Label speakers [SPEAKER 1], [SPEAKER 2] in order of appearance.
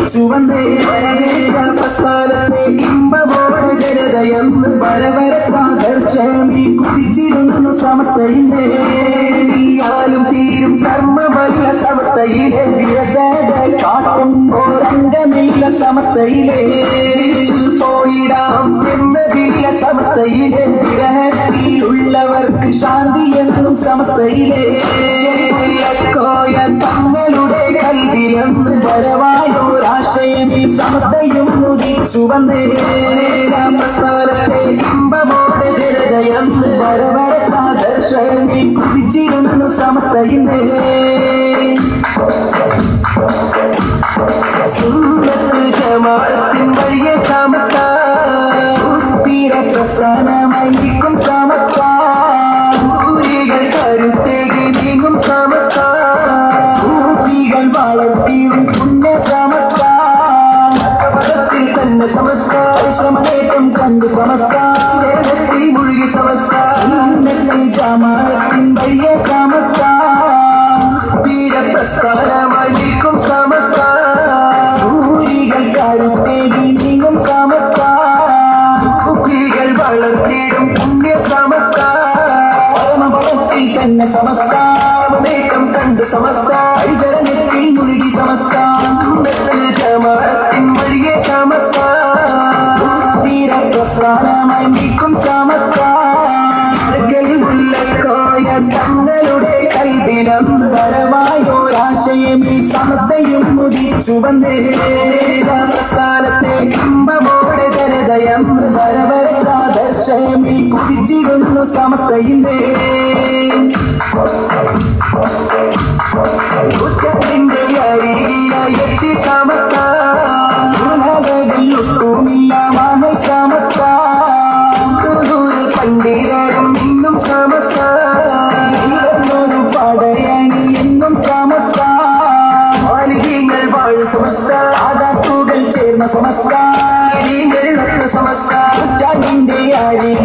[SPEAKER 1] ചുവന്നേ പ്രസ്ഥാനത്തെ ഇമ്പമോടെ ജനതയെന്ന് വരവരസാദർശമി കുതിച്ചിരുന്നു സമസ്തയിന്റെ ാലും തീരും കർമ്മമല്ല സമസ്തയിലെ വിരസത കാട്ടുമ്പോൾ അംഗമില്ല സമസ്തയിലെ പോയിടാം എന്നതില്ല സമസ്തയിലെ വിരഹത്തിലുള്ളവർക്ക് ശാന്തി എന്നും സമസ്തയിലെ കോയ തങ്ങളുടെ കൽവിലെന്ന് വരവായോരാശയം സമസ്തയും ഉദിച്ചു വന്നേ പ്രസ്ഥാനത്തെ ഇമ്പമോടെ ജനതയെന്ന് വരവരസാദർശമി കുതിച്ചിരുന്നു സമസ്തയിന്റെ സുന്നത്ത് ജമാഅത്തിൻ വഴിയ സമസ്ത സുസ്ഥിര പ്രസ്ഥാനമായി നിൽക്കും സമസ്ത സൂര്യകൾ കരുത്തേകി നീങ്ങും സമസ്ത സൂഫികൾ വളർത്തിയും പുണ്യ സമസ്ത പദത്തിൽ തന്നെ സമസ്ത ശ്രമനേറ്റം കണ്ടു സമസ്ത വേദത്തിൽ മുഴുകി സമസ്ത സുന്നത്ത് ജമാഅത്തിൻ വഴിയ സമസ്ത സ്ഥിര പ്രസ്ഥാനമായി നിൽക്കും സമസ്ത സൂരികൾ കരുത്തേകി നീങ്ങും സമസ്ത കുട്ടികൾ വളർത്തിയിടും പുണ്യ സമസ്ത പരമപദത്തിൽ തന്നെ സമസ്ത നേക്കം കണ്ട് സമസ്ത ഹരിചരണത്തിൽ മുഴുകി സമസ്ത സുന്നത്ത് ജമാഅത്തിൻ വഴിയെ സമസ്ത സുസ്ഥിര പ്രസ്ഥാനമായി നിൽക്കും സമസ്ത ഉള്ളക്കോയ തങ്ങളുടെ കൽവിലം പരമായോരാശയം ഈ സമസ്തയും ഉദിച്ചു വന്നേ പ്രസ്ഥാനത്തെ ഇമ്പമോടെ ജനതയം പരവരസാദർശയം ഈ കുതിച്ചിരുന്നു സമസ്തയിന്റെ കുറ്റത്തിന്റെ അരികിലായി എത്തി സമസ്ത ഗുണകളിൽ ഒട്ടുമില്ല മാനൈ സമസ്ത കുറുകൂറ് പണ്ഡിതരും ഇന്നും സമസ്ത ഇവന്നൊരു പടയണി എന്നും സമസ്ത മാലികങ്ങൾ വാഴും സമസ്ത ആകാത്തുകൾ ചേർന്ന സമസ്ത നിങ്ങൾ ഒത്ത സമസ്ത കുറ്റാറ്റിന്റെ അരികിൽ